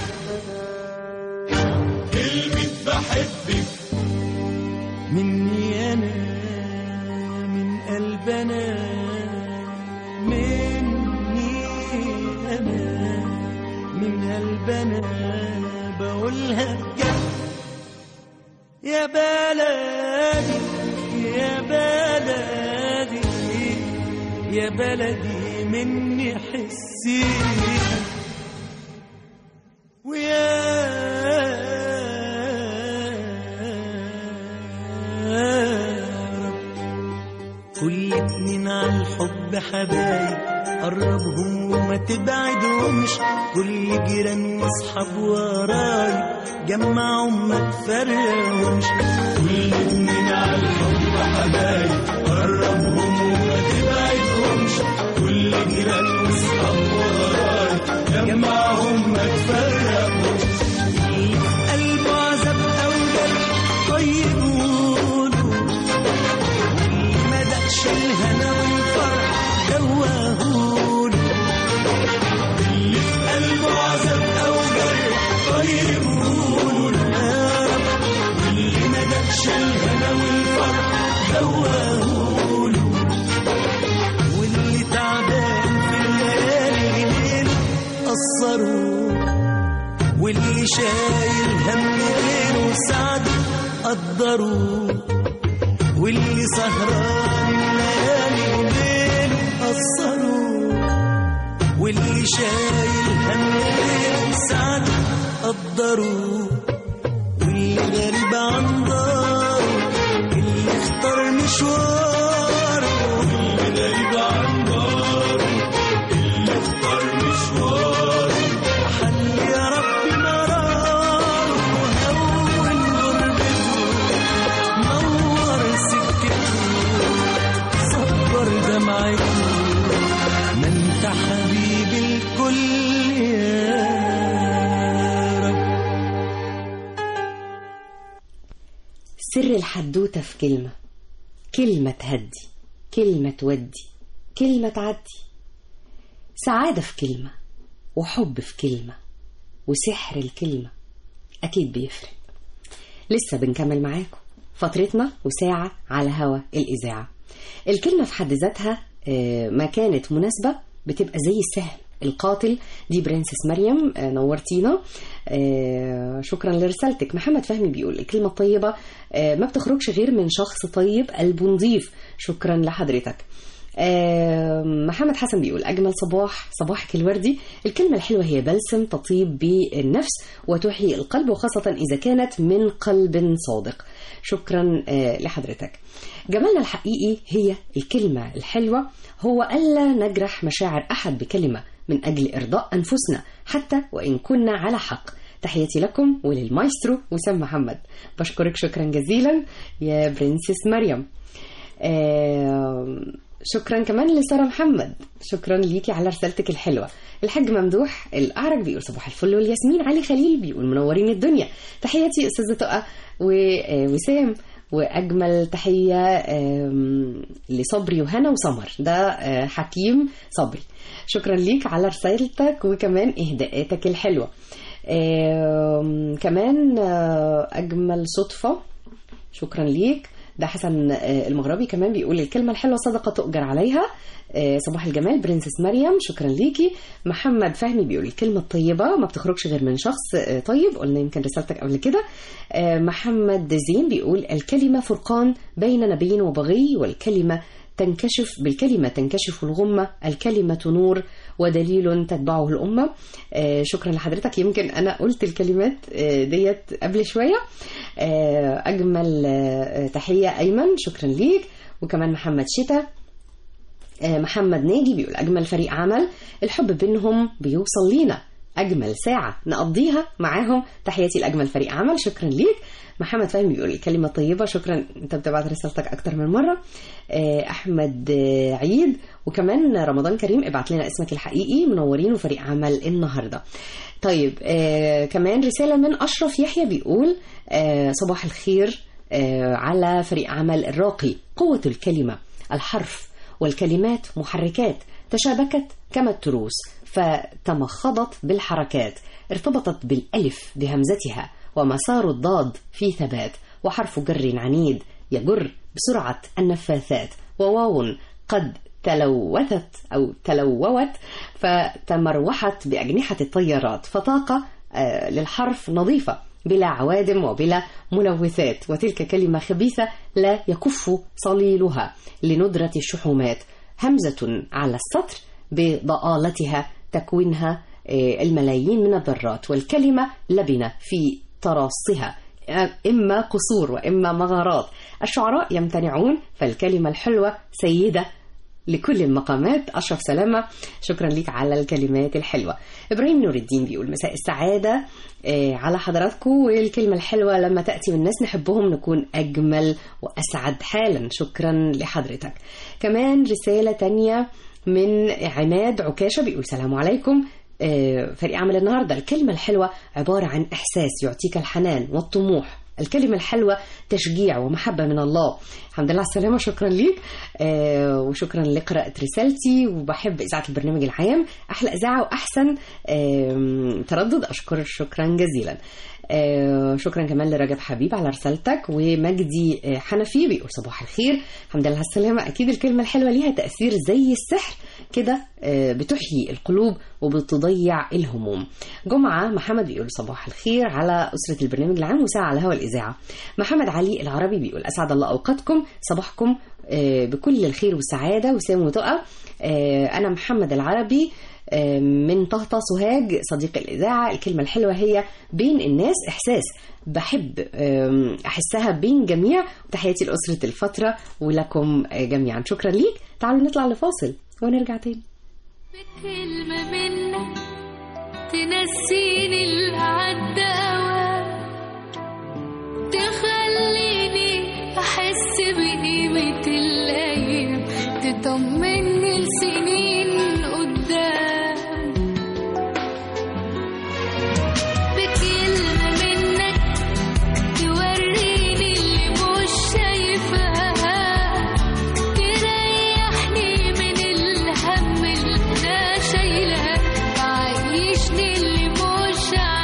كلمة بحبك مني أنا من قلبنا مني أنا من قلبنا بقولها بجد يا بلدي يا بلدي يا بلدي مني حسي ويا رب كل اتنين على الحب حبايب قربهم وما تبعدهمش كل جيران واصحاب وراي جمعهم ما تفرقهمش كل اتنين على الحب حبايب قربهم وما تبعدهمش كل جيران واصحاب وراي جمعهم ما تفرقهمش قلبه عذاب او جرح طيب قولوا ما دقش الهنا والفرح دواهوله اللي في قلبه عذاب او جرح طيب قولوا يا رب واللي ما دقش الهنا والفرح دواهوله واللي تعبان في الليالي ليل قصروه واللي شايل هم غيره سعد قدروه واللي سهران الليالي وليل قصروه واللي شايل هم غيره سعد قدروه واللي غريب عن داره اللي اختار مشواره واللي غريب عن داره اللي اختار مشواره حل يا رب مراره هون غربته نور سكته صبر دمعته ما انت حبيب الكل يا رب سر الحدوتة في كلمة كلمة تهدي كلمة تودي كلمة تعدي سعادة في كلمة وحب في كلمة وسحر الكلمة أكيد بيفرق لسه بنكمل معاكم فترتنا وساعة على هوا الإذاعة الكلمة في حد ذاتها آه، ما كانت مناسبة بتبقى زي السهم القاتل دي برنسس مريم آه، نورتينا آه، شكرا لرسالتك محمد فهمي بيقول الكلمة الطيبة آه، ما بتخرجش غير من شخص طيب قلبه نظيف شكرا لحضرتك آه، محمد حسن بيقول أجمل صباح صباحك الوردي الكلمة الحلوة هي بلسم تطيب بالنفس وتحيي القلب وخاصة إذا كانت من قلب صادق شكرا آه، لحضرتك جمالنا الحقيقي هي الكلمة الحلوة هو ألا نجرح مشاعر أحد بكلمة من أجل إرضاء أنفسنا حتى وإن كنا على حق تحياتي لكم وللمايسترو وسام محمد بشكرك شكرا جزيلا يا برنسس مريم آه، شكرا كمان لسارة محمد شكرا ليكي على رسالتك الحلوة الحاج ممدوح الأعرج بيقول صباح الفل والياسمين علي خليل بيقول منورين الدنيا تحياتي أستاذة تقى ووسام واجمل تحيه آم، لصبري وهنا وسمر ده آه، حكيم صبري شكرا ليك على رسالتك وكمان اهداءاتك الحلوه آم، كمان آه، اجمل صدفه شكرا ليك ده حسن آه، المغربي كمان بيقول الكلمة الحلوة صدقة تؤجر عليها آه، صباح الجمال برنسس مريم شكرا ليكي محمد فهمي بيقول الكلمة الطيبة ما بتخرجش غير من شخص آه، طيب قلنا يمكن رسالتك قبل كده آه، محمد زين بيقول الكلمة فرقان بين نبي وبغي والكلمة تنكشف بالكلمة تنكشف الغمة الكلمة نور ودليل تتبعه الأمة آه، شكرا لحضرتك يمكن أنا قلت الكلمات آه، ديت قبل شوية آه، أجمل آه، تحية أيمن شكرا ليك وكمان محمد شتا آه، محمد ناجي بيقول أجمل فريق عمل الحب بينهم بيوصل لينا أجمل ساعة نقضيها معاهم تحياتي لأجمل فريق عمل شكرا ليك محمد فهمي بيقول الكلمة طيبة شكرا أنت بتبعت رسالتك أكتر من مرة آه، أحمد آه، عيد وكمان رمضان كريم ابعت لنا اسمك الحقيقي منورين وفريق عمل النهاردة طيب آه كمان رسالة من أشرف يحيى بيقول آه صباح الخير آه على فريق عمل الراقي قوة الكلمة الحرف والكلمات محركات تشابكت كما التروس فتمخضت بالحركات ارتبطت بالألف بهمزتها ومسار الضاد في ثبات وحرف جر عنيد يجر بسرعة النفاثات وواو قد تلوثت أو تلووت فتمروحت بأجنحة الطيارات فطاقة آه، للحرف نظيفة بلا عوادم وبلا ملوثات وتلك كلمة خبيثة لا يكف صليلها لندرة الشحومات همزة على السطر بضآلتها تكوينها آه، الملايين من الذرات والكلمة لبنة في تراصها إما قصور وإما مغارات الشعراء يمتنعون فالكلمة الحلوة سيدة لكل المقامات أشرف سلامة شكرا ليك على الكلمات الحلوة إبراهيم نور الدين بيقول مساء السعادة آه، على حضراتكم والكلمة الحلوة لما تأتي من ناس نحبهم نكون أجمل وأسعد حالا شكرا لحضرتك كمان رسالة تانية من عماد عكاشة بيقول سلام عليكم آه، فريق عمل النهاردة الكلمة الحلوة عبارة عن إحساس يعطيك الحنان والطموح الكلمة الحلوة تشجيع ومحبة من الله الحمد لله على السلامة شكرا ليك آه وشكرا لقراءة رسالتي وبحب إذاعة البرنامج العام أحلى إذاعة وأحسن آه تردد أشكر شكرا جزيلا آه شكرا كمان لرجب حبيب على رسالتك ومجدي آه حنفي بيقول صباح الخير الحمد لله على السلامة أكيد الكلمة الحلوة ليها تأثير زي السحر كده آه بتحيي القلوب وبتضيع الهموم جمعة محمد بيقول صباح الخير على أسرة البرنامج العام وساعة على هوا الإذاعة محمد علي العربي بيقول أسعد الله أوقاتكم صباحكم آه بكل الخير والسعادة وسام وتقى آه أنا محمد العربي آه من طهطا سوهاج صديق الإذاعة الكلمة الحلوة هي بين الناس إحساس بحب آم، أحسها بين جميع تحياتي لأسرة الفترة ولكم آه، جميعا شكرا ليك تعالوا نطلع لفاصل ونرجع تاني بكلمة منك تنسيني اللي عدى أوام تخليني أحس بقيمة الأيام تطمني لسنين قدام بكلمة منك توريني اللي مش شايفاها تريحني من الهم اللي انا شايلاه تعيشني اللي مش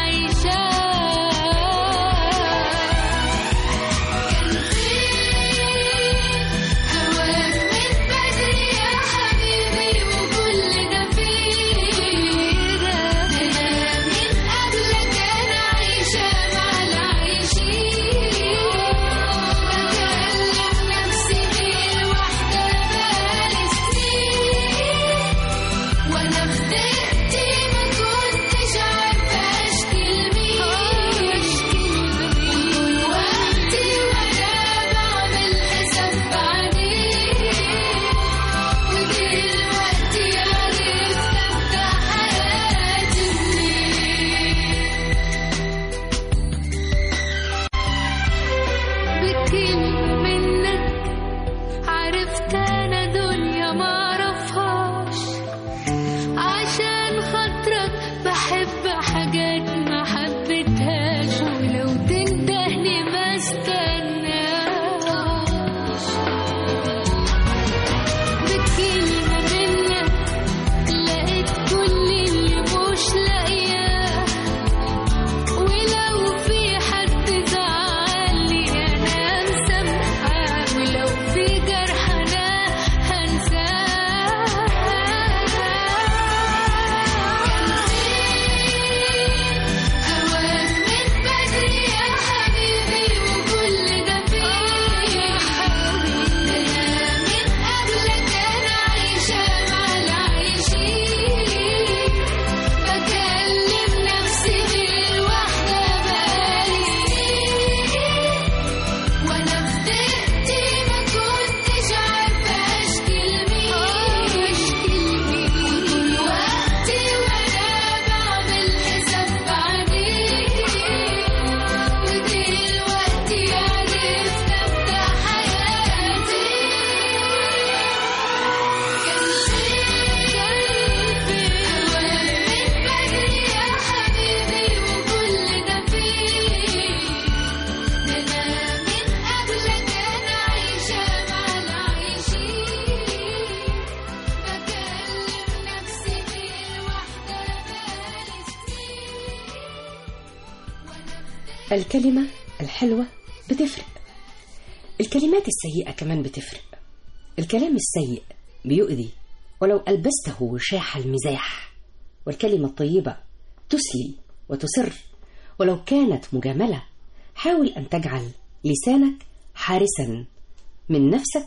الكلمة الحلوة بتفرق الكلمات السيئة كمان بتفرق الكلام السيء بيؤذي ولو ألبسته وشاح المزاح والكلمة الطيبة تسلي وتسر ولو كانت مجاملة حاول أن تجعل لسانك حارسا من نفسك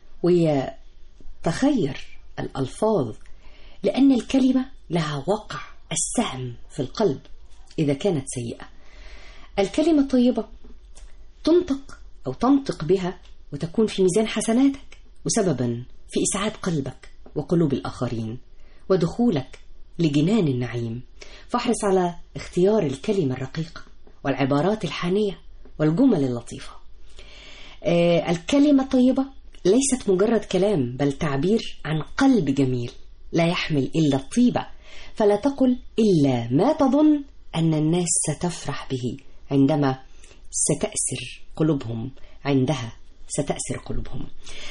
ويتخير الألفاظ لأن الكلمة لها وقع السهم في القلب إذا كانت سيئة الكلمة الطيبة تنطق أو تنطق بها وتكون في ميزان حسناتك وسببا في إسعاد قلبك وقلوب الآخرين ودخولك لجنان النعيم فاحرص على اختيار الكلمة الرقيقة والعبارات الحانية والجمل اللطيفة آه، الكلمة الطيبة ليست مجرد كلام بل تعبير عن قلب جميل لا يحمل إلا الطيبة فلا تقل إلا ما تظن أن الناس ستفرح به عندما ستأسر قلوبهم عندها ستأسر قلوبهم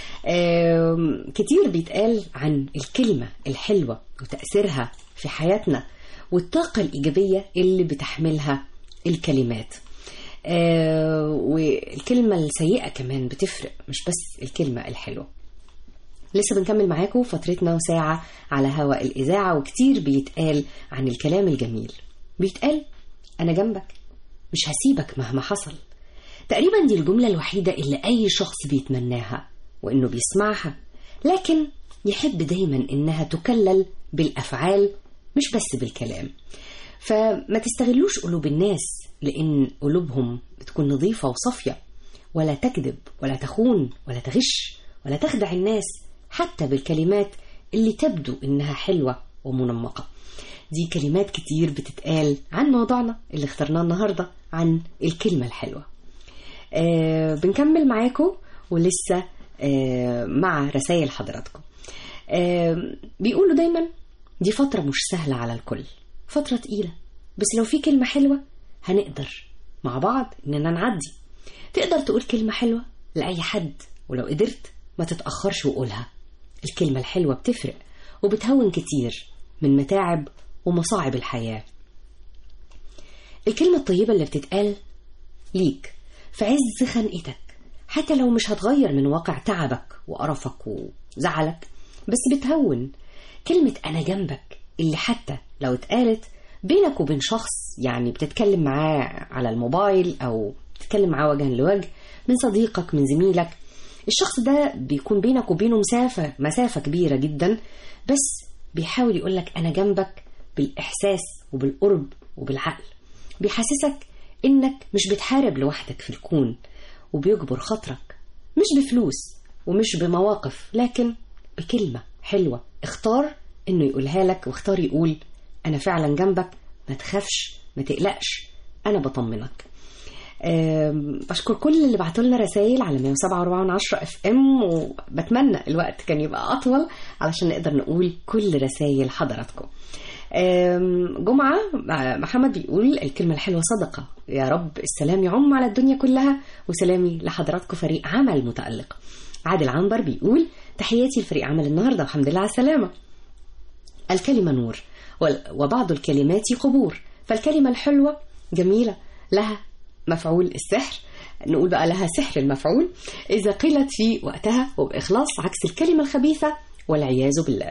آم، كتير بيتقال عن الكلمة الحلوة وتأثيرها في حياتنا والطاقة الإيجابية اللي بتحملها الكلمات آه، والكلمة السيئة كمان بتفرق مش بس الكلمة الحلوة لسه بنكمل معاكم فترتنا وساعة على هواء الإذاعة وكتير بيتقال عن الكلام الجميل بيتقال أنا جنبك مش هسيبك مهما حصل تقريبا دي الجملة الوحيدة اللي أي شخص بيتمناها وإنه بيسمعها لكن يحب دايما إنها تكلل بالأفعال مش بس بالكلام فما تستغلوش قلوب الناس لأن قلوبهم بتكون نظيفة وصافية ولا تكذب ولا تخون ولا تغش ولا تخدع الناس حتى بالكلمات اللي تبدو إنها حلوة ومنمقة دي كلمات كتير بتتقال عن موضوعنا اللي اخترناه النهاردة عن الكلمة الحلوة آه بنكمل معاكم ولسه آه مع رسائل حضراتكم آه بيقولوا دايما دي فترة مش سهلة على الكل فترة تقيلة بس لو في كلمة حلوة هنقدر مع بعض إننا نعدي تقدر تقول كلمة حلوة لأي حد ولو قدرت ما تتأخرش وقولها الكلمة الحلوة بتفرق وبتهون كتير من متاعب ومصاعب الحياة الكلمة الطيبة اللي بتتقال ليك في عز خنقتك حتى لو مش هتغير من واقع تعبك وقرفك وزعلك بس بتهون كلمة أنا جنبك اللي حتى لو اتقالت بينك وبين شخص يعني بتتكلم معاه على الموبايل أو بتتكلم معاه وجها لوجه من صديقك من زميلك الشخص ده بيكون بينك وبينه مسافة مسافة كبيرة جدا بس بيحاول يقولك أنا جنبك بالإحساس وبالقرب وبالعقل بيحسسك إنك مش بتحارب لوحدك في الكون وبيجبر خاطرك مش بفلوس ومش بمواقف لكن بكلمة حلوة اختار إنه يقولها لك واختار يقول أنا فعلا جنبك ما تخافش ما تقلقش أنا بطمنك أم، بشكر كل اللي بعتوا لنا رسائل على 107.4 اف ام وبتمنى الوقت كان يبقى اطول علشان نقدر نقول كل رسائل حضراتكم أم، جمعة مع- محمد بيقول الكلمة الحلوة صدقة يا رب السلام يعم على الدنيا كلها وسلامي لحضراتكم فريق عمل متألق عادل عنبر بيقول تحياتي لفريق عمل النهاردة والحمد لله على السلامة الكلمة نور وال- وبعض الكلمات قبور فالكلمة الحلوة جميلة لها مفعول السحر نقول بقى لها سحر المفعول إذا قيلت في وقتها وبإخلاص عكس الكلمة الخبيثة والعياذ بالله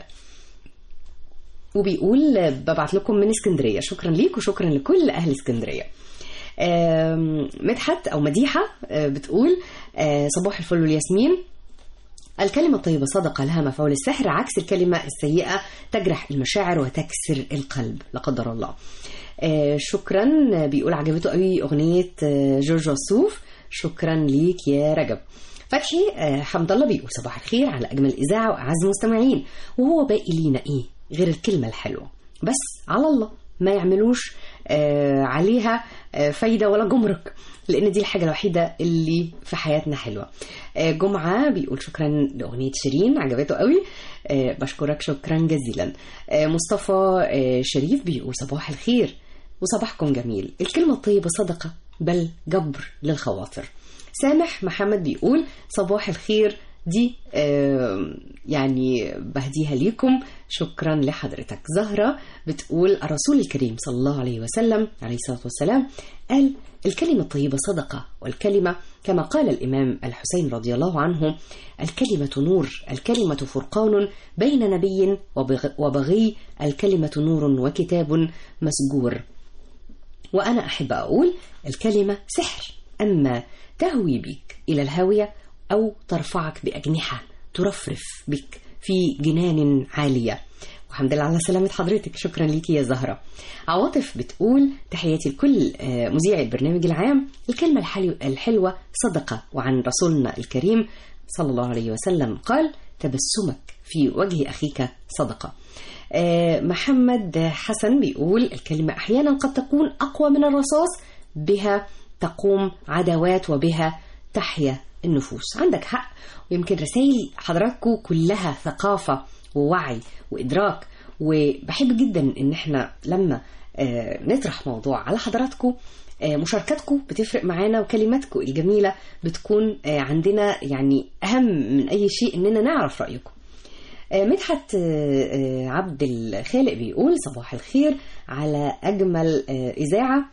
وبيقول ببعت لكم من اسكندرية شكرا ليك وشكرا لكل أهل اسكندرية آم، مدحت أو مديحة آه، بتقول آه، صباح الفل والياسمين الكلمة الطيبة صدقة لها مفعول السحر عكس الكلمة السيئة تجرح المشاعر وتكسر القلب لا قدر الله آه، شكرا بيقول عجبته قوي أغنية آه، جورج وسوف شكرا ليك يا رجب فتحي آه، حمد الله بيقول صباح الخير على أجمل إذاعة وأعز مستمعين وهو باقي لينا إيه غير الكلمة الحلوة بس على الله ما يعملوش آه، عليها آه، فايدة ولا جمرك لأن دي الحاجة الوحيدة اللي في حياتنا حلوة آه، جمعة بيقول شكرا لأغنية شيرين عجبته قوي آه، بشكرك شكرا جزيلا آه، مصطفى آه، شريف بيقول صباح الخير وصباحكم جميل الكلمة الطيبة صدقة بل جبر للخواطر سامح محمد بيقول صباح الخير دي آه، يعني بهديها ليكم شكرا لحضرتك زهرة بتقول الرسول الكريم صلى الله عليه وسلم عليه الصلاة والسلام قال الكلمة الطيبة صدقة والكلمة كما قال الإمام الحسين رضي الله عنه الكلمة نور الكلمة فرقان بين نبي وبغ- وبغي الكلمة نور وكتاب مسجور وأنا أحب أقول الكلمة سحر أما تهوي بك إلى الهاوية أو ترفعك بأجنحة ترفرف بك في جنان عالية والحمد لله على سلامة حضرتك شكرا ليكي يا زهرة عواطف بتقول تحياتي لكل آه، مذيعي البرنامج العام الكلمة الحلو- الحلوة صدقة وعن رسولنا الكريم صلى الله عليه وسلم قال تبسمك في وجه أخيك صدقة آه، محمد حسن بيقول الكلمة أحيانا قد تكون أقوى من الرصاص بها تقوم عداوات وبها تحيا النفوس عندك حق ويمكن رسائل حضراتكم كلها ثقافة ووعي وإدراك وبحب جدا إن احنا لما آه، نطرح موضوع على حضراتكم آه، مشاركاتكم بتفرق معانا وكلماتكم الجميلة بتكون آه، عندنا يعني أهم من أي شيء إننا نعرف رأيكم آه، مدحت آه، آه، عبد الخالق بيقول صباح الخير على أجمل آه، إذاعة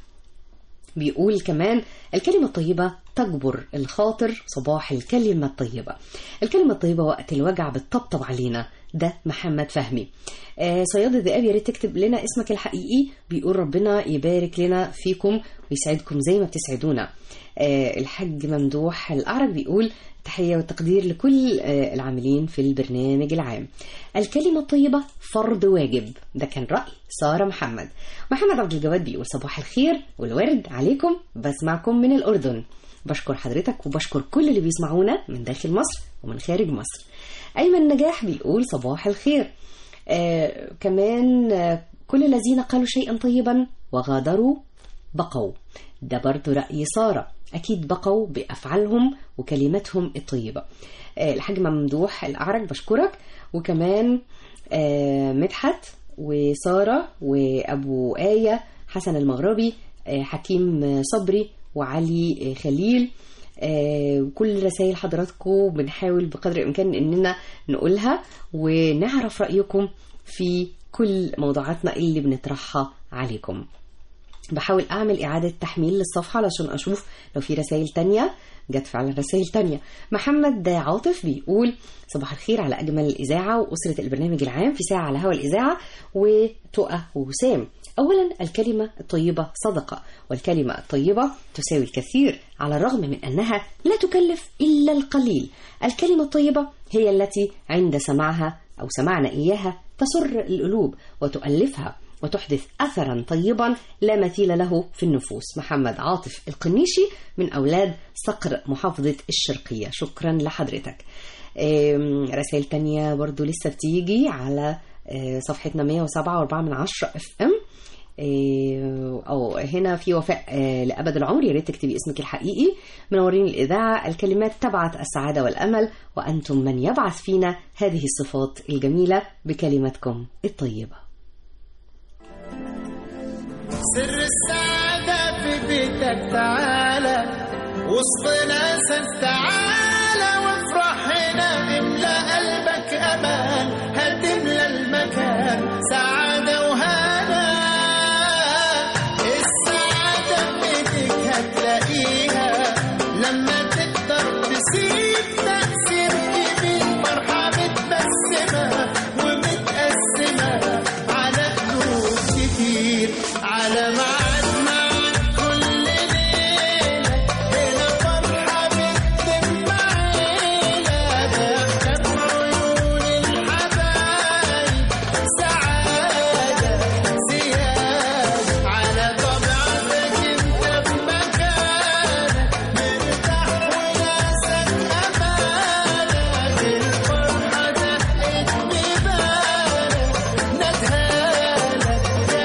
بيقول كمان الكلمة الطيبة تجبر الخاطر صباح الكلمة الطيبة الكلمة الطيبة وقت الوجع بتطبطب علينا ده محمد فهمي آه صياد الذئاب يا ريت تكتب لنا اسمك الحقيقي بيقول ربنا يبارك لنا فيكم ويسعدكم زي ما بتسعدونا آه الحاج ممدوح الأعرج بيقول تحية والتقدير لكل آه العاملين في البرنامج العام الكلمة الطيبة فرض واجب ده كان رأي سارة محمد محمد عبد الجواد بيقول صباح الخير والورد عليكم بسمعكم من الأردن بشكر حضرتك وبشكر كل اللي بيسمعونا من داخل مصر ومن خارج مصر أيمن نجاح بيقول صباح الخير آه كمان آه كل الذين قالوا شيئا طيبا وغادروا بقوا ده برضو رأي سارة أكيد بقوا بأفعالهم وكلماتهم الطيبة آه الحاج ممدوح الأعرج بشكرك وكمان آه مدحت وسارة وأبو آية حسن المغربي آه حكيم صبري وعلي خليل آه كل رسائل حضراتكم بنحاول بقدر الإمكان إننا نقولها ونعرف رأيكم في كل موضوعاتنا اللي بنطرحها عليكم بحاول أعمل إعادة تحميل للصفحة علشان أشوف لو في رسائل تانية جت فعلا رسائل تانية محمد عاطف بيقول صباح الخير على أجمل الإذاعة وأسرة البرنامج العام في ساعة على هوا الإذاعة وتقى ووسام أولا الكلمة الطيبة صدقة والكلمة الطيبة تساوي الكثير على الرغم من أنها لا تكلف إلا القليل الكلمة الطيبة هي التي عند سماعها أو سمعنا إياها تسر القلوب وتؤلفها وتحدث أثرا طيبا لا مثيل له في النفوس محمد عاطف القنيشي من أولاد صقر محافظة الشرقية شكرا لحضرتك رسائل تانية برضو لسه بتيجي على صفحتنا 107 و4 من 10 اف ام او هنا في وفاء لابد العمر يا ريت تكتبي اسمك الحقيقي منورين الاذاعه الكلمات تبعث السعاده والامل وانتم من يبعث فينا هذه الصفات الجميله بكلمتكم الطيبه سر السعادة في بيتك تعالى وسط ناسك تعالى وافرح هنا املى قلبك امان هتملى المكان سعادة وهنا السعادة بيتك هتلاقيها لما تقدر تسيب تأثير كبير فرحة متبسمة ومتقسمة على قلوب كتير على ميعاد معاك كل ليلة هنا فرحة بتلم عيلة ضحكة في عيون الحبايب سعادة زيادة على طبيعتك انت في مكانك مرتاح وناسك أمانك الفرحة دقت ببالك ندهالك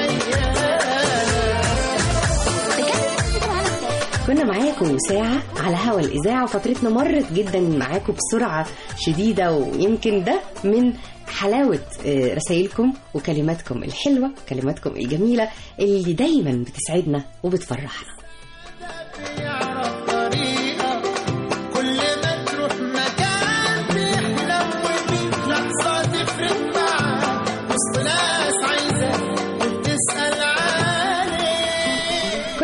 كنا معاكم ساعة على هوا الإذاعة وفترتنا مرت جدا معاكم بسرعة شديدة ويمكن ده من حلاوة آه، رسائلكم وكلماتكم الحلوة كلماتكم الجميلة اللي دايما بتسعدنا وبتفرحنا يعرف طريقة كل ما تروح مكان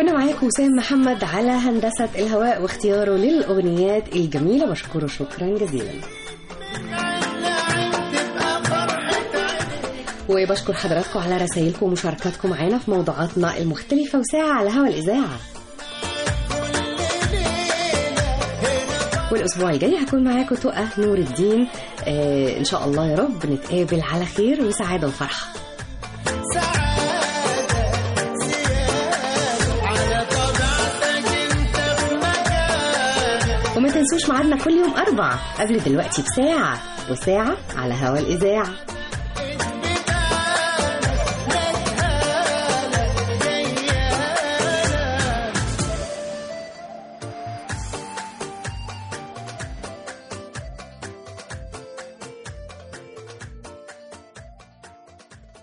كنا معاكم وسام محمد على هندسة الهواء واختياره للأغنيات الجميلة بشكره شكرا جزيلا وبشكر حضراتكم على رسائلكم ومشاركاتكم معانا في موضوعاتنا المختلفة وساعة على هوا الإذاعة والأسبوع الجاي هكون معاكم تقى نور الدين آه إن شاء الله يا رب نتقابل على خير وسعادة وفرحة وما تنسوش ميعادنا كل يوم أربع قبل دلوقتي بساعة وساعة على هوا الإذاعة